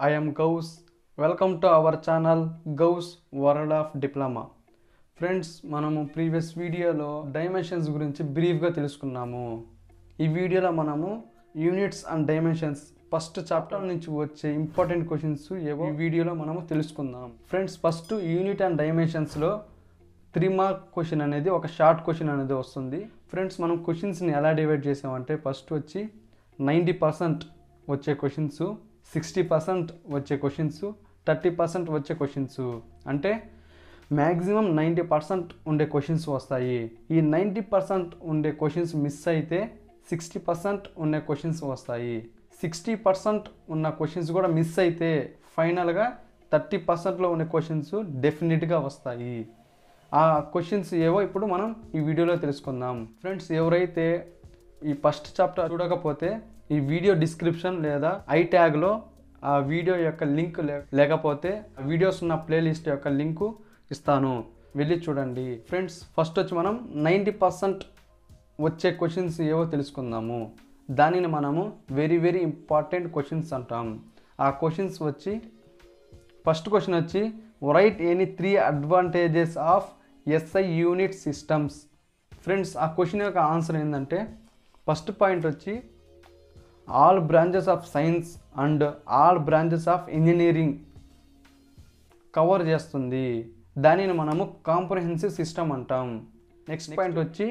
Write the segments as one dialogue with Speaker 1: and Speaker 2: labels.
Speaker 1: I am Gauss. Welcome to our channel Gauss World of Diploma. Friends మనము previous వీడియోలో dimensions గురించి బ్రీఫ్గా తెలుసుకున్నాము ఈ వీడియోలో మనము units and dimensions first chapter నుంచి వచ్చే ఇంపార్టెంట్ క్వశ్చన్స్ ఏవో ఈ వీడియోలో మనము తెలుసుకుందాం ఫ్రెండ్స్ ఫస్ట్ యూనిట్ అండ్ డైమెన్షన్స్లో త్రీ మార్క్ క్వశ్చన్ అనేది ఒక షార్ట్ క్వశ్చన్ అనేది వస్తుంది ఫ్రెండ్స్ మనం క్వశ్చన్స్ని ఎలా డివైడ్ చేసామంటే ఫస్ట్ వచ్చి నైంటీ పర్సెంట్ వచ్చే క్వశ్చన్స్ సిక్స్టీ పర్సెంట్ వచ్చే క్వశ్చన్స్ థర్టీ పర్సెంట్ వచ్చే క్వశ్చన్స్ అంటే మ్యాక్సిమం నైంటీ పర్సెంట్ ఉండే క్వశ్చన్స్ వస్తాయి ఈ నైంటీ పర్సెంట్ ఉండే క్వశ్చన్స్ మిస్ అయితే సిక్స్టీ పర్సెంట్ ఉండే క్వశ్చన్స్ వస్తాయి సిక్స్టీ పర్సెంట్ ఉన్న క్వశ్చన్స్ కూడా మిస్ అయితే ఫైనల్గా థర్టీ పర్సెంట్లో ఉండే క్వశ్చన్స్ డెఫినెట్గా వస్తాయి ఆ క్వశ్చన్స్ ఏవో ఇప్పుడు మనం ఈ వీడియోలో తెలుసుకుందాం ఫ్రెండ్స్ ఎవరైతే ఈ ఫస్ట్ చాప్టర్ చూడకపోతే ఈ వీడియో డిస్క్రిప్షన్ లేదా ఐ ట్యాగ్లో ఆ వీడియో యొక్క లింక్ లే- లేకపోతే వీడియోస్ ఉన్న ప్లేలిస్ట్ యొక్క లింకు ఇస్తాను వెళ్ళి చూడండి ఫ్రెండ్స్ ఫస్ట్ వచ్చి మనం నైంటీ పర్సెంట్ వచ్చే క్వశ్చన్స్ ఏవో తెలుసుకుందాము దానిని మనము వెరీ వెరీ ఇంపార్టెంట్ క్వశ్చన్స్ అంటాం ఆ క్వశ్చన్స్ వచ్చి ఫస్ట్ క్వశ్చన్ వచ్చి write any three advantages of SI unit systems friends ఆ క్వశ్చన్ యొక్క ఆన్సర్ ఏంటంటే ఫస్ట్ పాయింట్ వచ్చి all branches of science and all branches of engineering cover చేస్తుంది దానిని మనము కాంప్రహెన్సివ్ సిస్టమ్ అంటాం నెక్స్ట్ పాయింట్ వచ్చి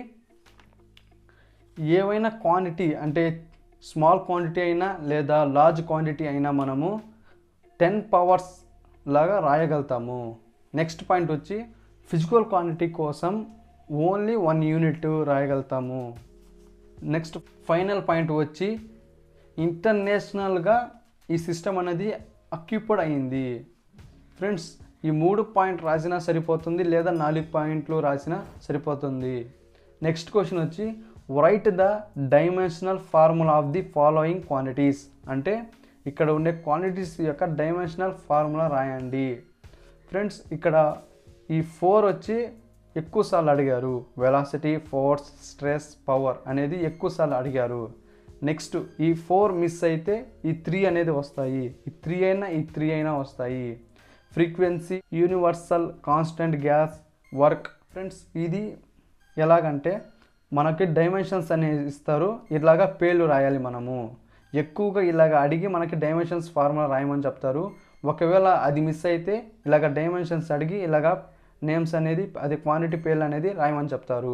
Speaker 1: ఏవైనా క్వాంటిటీ అంటే స్మాల్ క్వాంటిటీ అయినా లేదా లార్జ్ క్వాంటిటీ అయినా మనము టెన్ పవర్స్ లాగా రాయగలుగుతాము నెక్స్ట్ పాయింట్ వచ్చి ఫిజికల్ క్వాంటిటీ కోసం ఓన్లీ వన్ యూనిట్ రాయగలుగుతాము నెక్స్ట్ ఫైనల్ పాయింట్ వచ్చి ఇంటర్నేషనల్గా ఈ సిస్టమ్ అనేది అక్యుపైడ్ అయింది ఫ్రెండ్స్ ఈ మూడు పాయింట్ రాసినా సరిపోతుంది లేదా నాలుగు పాయింట్లు రాసినా సరిపోతుంది నెక్స్ట్ క్వశ్చన్ వచ్చి write the dimensional formula of the following quantities అంటే ఇక్కడ ఉండే క్వాంటిటీస్ యొక్క డైమెన్షనల్ ఫార్ములా రాయండి ఫ్రెండ్స్ ఇక్కడ ఈ ఫోర్ వచ్చి ఎక్కువ సార్లు అడిగారు వెలాసిటీ ఫోర్స్ స్ట్రెస్ పవర్ అనేది ఎక్కువ సార్లు అడిగారు నెక్స్ట్ ఈ ఫోర్ మిస్ అయితే ఈ త్రీ అనేది వస్తాయి ఈ త్రీ అయినా ఈ త్రీ అయినా వస్తాయి frequency universal constant gas work friends ఇది ఎలాగంటే మనకి డైమెన్షన్స్ అనేది ఇస్తారు ఇలాగా పేర్లు రాయాలి మనము ఎక్కువగా ఇలాగ అడిగి మనకి డైమెన్షన్స్ ఫార్ములా రాయమని చెప్తారు ఒకవేళ అది మిస్ అయితే ఇలాగ డైమెన్షన్స్ అడిగి ఇలాగ నేమ్స్ అనేది అది క్వాంటిటీ పేర్లు అనేది రాయమని చెప్తారు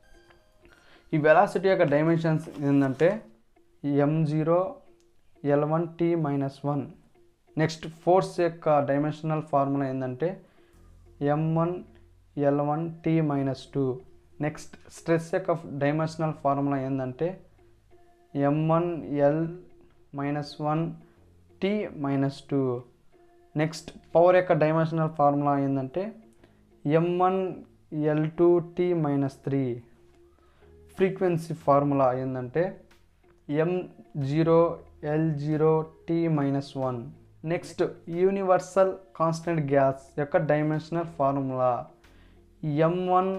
Speaker 1: ఈ వెలాసిటీ యొక్క డైమెన్షన్స్ ఏంటంటే M zero L one T minus one next force యొక్క డైమెన్షనల్ ఫార్ములా ఏంటంటే M one L one T minus two next stress యొక్క డైమెన్షనల్ ఫార్ములా ఏంటంటే M one L minus one T minus two next power యొక్క dimensional formula ఏంటంటే M one L two T minus three frequency formula ఏంటంటే M zero L zero T minus one next universal constant gas యొక్క dimensional formula M one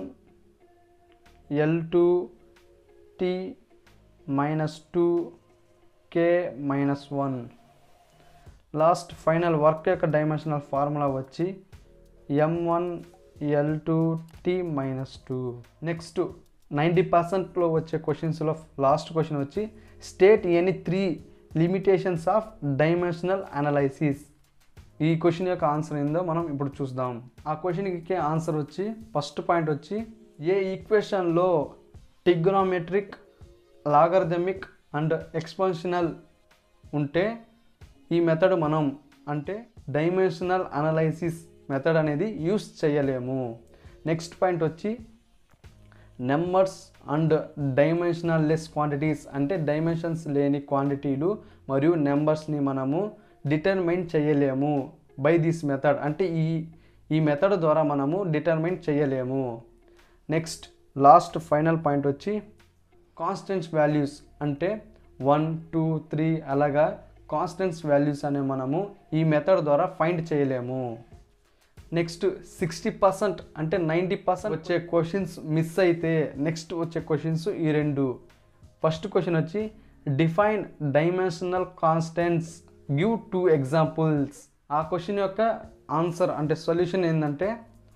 Speaker 1: L two T minus two K minus one last final work యొక్క dimensional formula వచ్చి M one L two T minus two next ninety పర్సెంట్లో వచ్చే క్వశ్చన్స్లో last question వచ్చి state any three limitations of dimensional analysis ఈ question యొక్క answer ఏందో మనం ఇప్పుడు చూద్దాం ఆ క్వశ్చన్కి ఆన్సర్ వచ్చి ఫస్ట్ పాయింట్ వచ్చి ఏ ఈక్వేషన్లో టిగ్నోమెట్రిక్ లాగర్థమిక్ అండ్ ఎక్స్పాన్షనల్ ఉంటే ఈ మెథడ్ మనం అంటే డైమెన్షనల్ అనాలైసిస్ మెథడ్ అనేది యూస్ చేయలేము నెక్స్ట్ పాయింట్ వచ్చి numbers and dimensional less quantities అంటే డైమెన్షన్స్ లేని క్వాంటిటీలు మరియు నెంబర్స్ని మనము డిటర్మైన్ చేయలేము బై దిస్ మెథడ్ అంటే ఈ ఈ మెథడ్ ద్వారా మనము డిటర్మైన్ చేయలేము నెక్స్ట్ లాస్ట్ ఫైనల్ పాయింట్ వచ్చి కాన్స్టెంట్స్ వాల్యూస్ అంటే వన్ టూ త్రీ అలాగా కాన్స్టెంట్స్ వాల్యూస్ అనే మనము ఈ మెథడ్ ద్వారా ఫైండ్ చేయలేము నెక్స్ట్ సిక్స్టీ పర్సెంట్ అంటే నైంటీ పర్సెంట్ వచ్చే క్వశ్చన్స్ మిస్ అయితే నెక్స్ట్ వచ్చే క్వశ్చన్స్ ఈ రెండు ఫస్ట్ క్వశ్చన్ వచ్చి define dimensional constants give two examples ఆ క్వశ్చన్ యొక్క ఆన్సర్ అంటే సొల్యూషన్ ఏంటంటే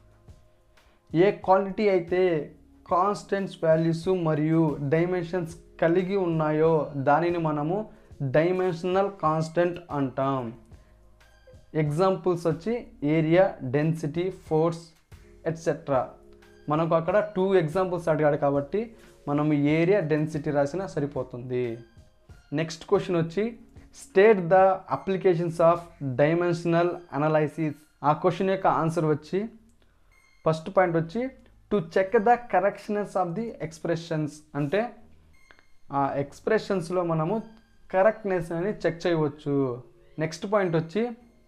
Speaker 1: ఏ క్వాలిటీ అయితే కాన్స్టెంట్స్ వాల్యూస్ మరియు డైమెన్షన్స్ కలిగి ఉన్నాయో దానిని మనము డైమెన్షనల్ కాన్స్టెంట్ అంటాం ఎగ్జాంపుల్స్ వచ్చి ఏరియా డెన్సిటీ ఫోర్స్ ఎట్సెట్రా మనకు అక్కడ టూ ఎగ్జాంపుల్స్ అడిగాడు కాబట్టి మనం ఏరియా డెన్సిటీ రాసినా సరిపోతుంది నెక్స్ట్ క్వశ్చన్ వచ్చి state the applications of dimensional analysis ఆ క్వశ్చన్ యొక్క ఆన్సర్ వచ్చి ఫస్ట్ పాయింట్ వచ్చి to check the correctness of the expressions అంటే ఆ ఎక్స్ప్రెషన్స్లో మనము కరెక్ట్నెస్ అని చెక్ చేయవచ్చు నెక్స్ట్ పాయింట్ వచ్చి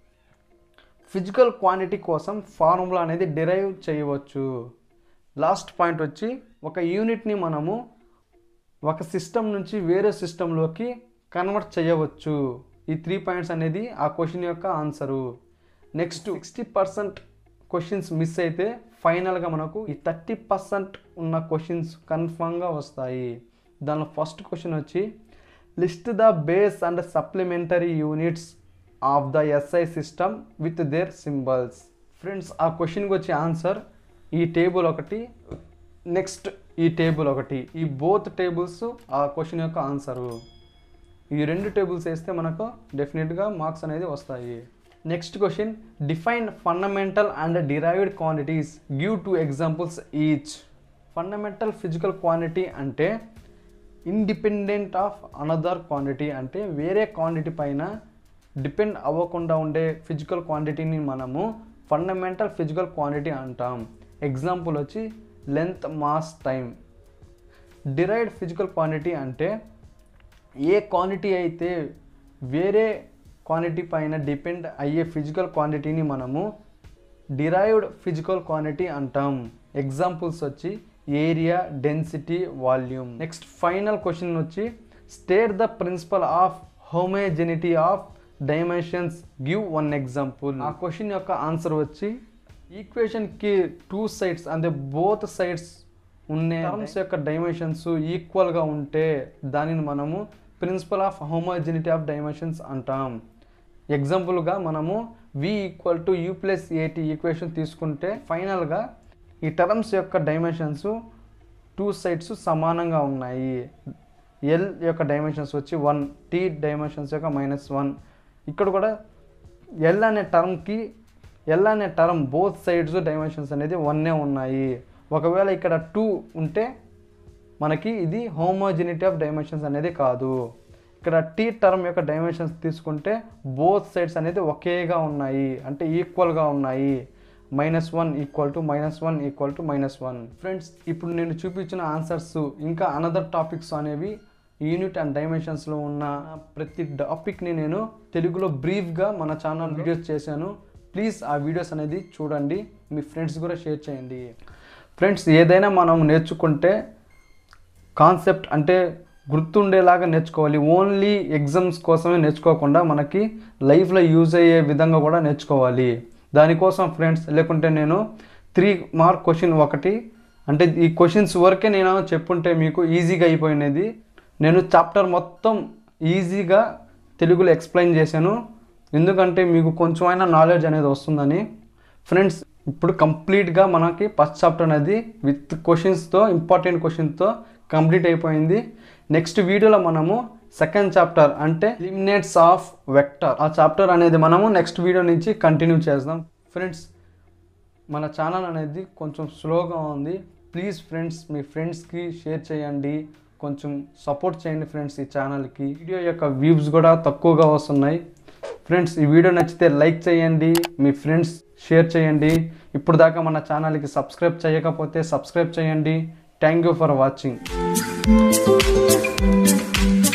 Speaker 1: ఫిజికల్ క్వాంటిటీ కోసం ఫార్ములా అనేది డిరైవ్ చేయవచ్చు లాస్ట్ పాయింట్ వచ్చి ఒక యూనిట్ని మనము ఒక సిస్టమ్ నుంచి వేరే సిస్టంలోకి కన్వర్ట్ చేయవచ్చు ఈ త్రీ పాయింట్స్ అనేది ఆ క్వశ్చన్ యొక్క answer next sixty percent questions miss అయితే ఫైనల్గా మనకు ఈ థర్టీ పర్సెంట్ ఉన్న క్వశ్చన్స్ కన్ఫామ్గా వస్తాయి దానిలో ఫస్ట్ క్వశ్చన్ వచ్చి list the base and supplementary units of the SI system with their symbols friends ఆ క్వశ్చన్కి వచ్చే ఆన్సర్ ఈ టేబుల్ ఒకటి నెక్స్ట్ ఈ టేబుల్ ఒకటి ఈ బోత్ టేబుల్స్ ఆ క్వశ్చన్ యొక్క ఆన్సరు ఈ రెండు టేబుల్స్ వేస్తే మనకు డెఫినెట్గా మార్క్స్ అనేది వస్తాయి next question define fundamental and derived quantities give two examples each fundamental physical quantity అంటే ఇండిపెండెంట్ ఆఫ్ అనదర్ క్వాంటిటీ అంటే వేరే క్వాంటిటీ పైన డిపెండ్ అవ్వకుండా ఉండే ఫిజికల్ క్వాంటిటీని మనము ఫండమెంటల్ ఫిజికల్ క్వాంటిటీ అంటాం ఎగ్జాంపుల్ వచ్చి length mass time derived physical quantity అంటే ఏ క్వాంటిటీ అయితే వేరే క్వాంటిటీ పైన డిపెండ్ అయ్యే ఫిజికల్ క్వాంటిటీని మనము డిరైవ్డ్ ఫిజికల్ క్వాంటిటీ అంటాం ఎగ్జాంపుల్స్ వచ్చి area density volume next final question వచ్చి state the principle of homogeneity of dimensions give one example ఆ క్వశ్చన్ యొక్క ఆన్సర్ వచ్చి ఈక్వేషన్కి టూ సైడ్స్ అంటే బోత్ సైడ్స్ ఉండే టర్మ్స్ యొక్క డైమెన్షన్స్ ఈక్వల్గా ఉంటే దానిని మనము principle of homogeneity of dimensions అంటాం ఎగ్జాంపుల్గా మనము v equal to u plus a t equation తీసుకుంటే ఫైనల్గా ఈ టర్మ్స్ యొక్క డైమెన్షన్స్ టూ సైడ్స్ సమానంగా ఉన్నాయి ఎల్ యొక్క డైమెన్షన్స్ వచ్చి వన్ టీ డైమెన్షన్స్ యొక్క మైనస్ వన్ ఇక్కడ కూడా ఎల్ అనే టర్మ్కి ఎల్ అనే టర్మ్ బోత్ సైడ్స్ డైమెన్షన్స్ అనేది వన్నే ఉన్నాయి ఒకవేళ ఇక్కడ టూ ఉంటే మనకి ఇది హోమోజినిటీ ఆఫ్ డైమెన్షన్స్ అనేది కాదు ఇక్కడ టీ టర్మ్ యొక్క డైమెన్షన్స్ తీసుకుంటే బోత్ సైడ్స్ అనేది ఒకేగా ఉన్నాయి అంటే ఈక్వల్గా ఉన్నాయి minus one equal to minus one equal to minus one friends ఇప్పుడు నేను చూపించిన ఆన్సర్స్ ఇంకా అనదర్ టాపిక్స్ అనేవి యూనిట్ అండ్ డైమెన్షన్స్లో ఉన్న ప్రతి టాపిక్ని నేను తెలుగులో బ్రీఫ్గా మన ఛానల్ వీడియోస్ చేశాను ప్లీజ్ ఆ వీడియోస్ అనేది చూడండి మీ ఫ్రెండ్స్ కూడా షేర్ చేయండి ఫ్రెండ్స్ ఏదైనా మనం నేర్చుకుంటే కాన్సెప్ట్ అంటే గుర్తుండేలాగా నేర్చుకోవాలి ఓన్లీ ఎగ్జామ్స్ కోసమే నేర్చుకోకుండా మనకి లైఫ్లో యూజ్ అయ్యే విధంగా కూడా నేర్చుకోవాలి దానికోసం ఫ్రెండ్స్ లేకుంటే నేను త్రీ మార్క్ క్వశ్చన్ ఒకటి అంటే ఈ క్వశ్చన్స్ వరకే నేను చెప్పుంటే మీకు ఈజీగా అయిపోయినది నేను చాప్టర్ మొత్తం ఈజీగా తెలుగులో ఎక్స్ప్లెయిన్ చేశాను ఎందుకంటే మీకు కొంచెమైనా నాలెడ్జ్ అనేది వస్తుందని ఫ్రెండ్స్ ఇప్పుడు కంప్లీట్గా మనకి ఫస్ట్ చాప్టర్ అనేది విత్ క్వశ్చన్స్తో ఇంపార్టెంట్ క్వశ్చన్తో కంప్లీట్ అయిపోయింది నెక్స్ట్ వీడియోలో మనము సెకండ్ చాప్టర్ అంటే లిమినేట్స్ ఆఫ్ వెక్టర్ ఆ చాప్టర్ అనేది మనము నెక్స్ట్ వీడియో నుంచి కంటిన్యూ చేద్దాం ఫ్రెండ్స్ మన ఛానల్ అనేది కొంచెం స్లోగా ఉంది ప్లీజ్ ఫ్రెండ్స్ మీ ఫ్రెండ్స్కి షేర్ చేయండి కొంచెం సపోర్ట్ చేయండి ఫ్రెండ్స్ ఈ ఛానల్కి వీడియో యొక్క వ్యూస్ కూడా తక్కువగా వస్తున్నాయి ఫ్రెండ్స్ ఈ వీడియో నచ్చితే లైక్ చేయండి మీ ఫ్రెండ్స్ షేర్ చేయండి ఇప్పుడు దాకా మన ఛానల్కి సబ్స్క్రైబ్ చేయకపోతే సబ్స్క్రైబ్ చేయండి థ్యాంక్ యూ ఫర్ వాచింగ్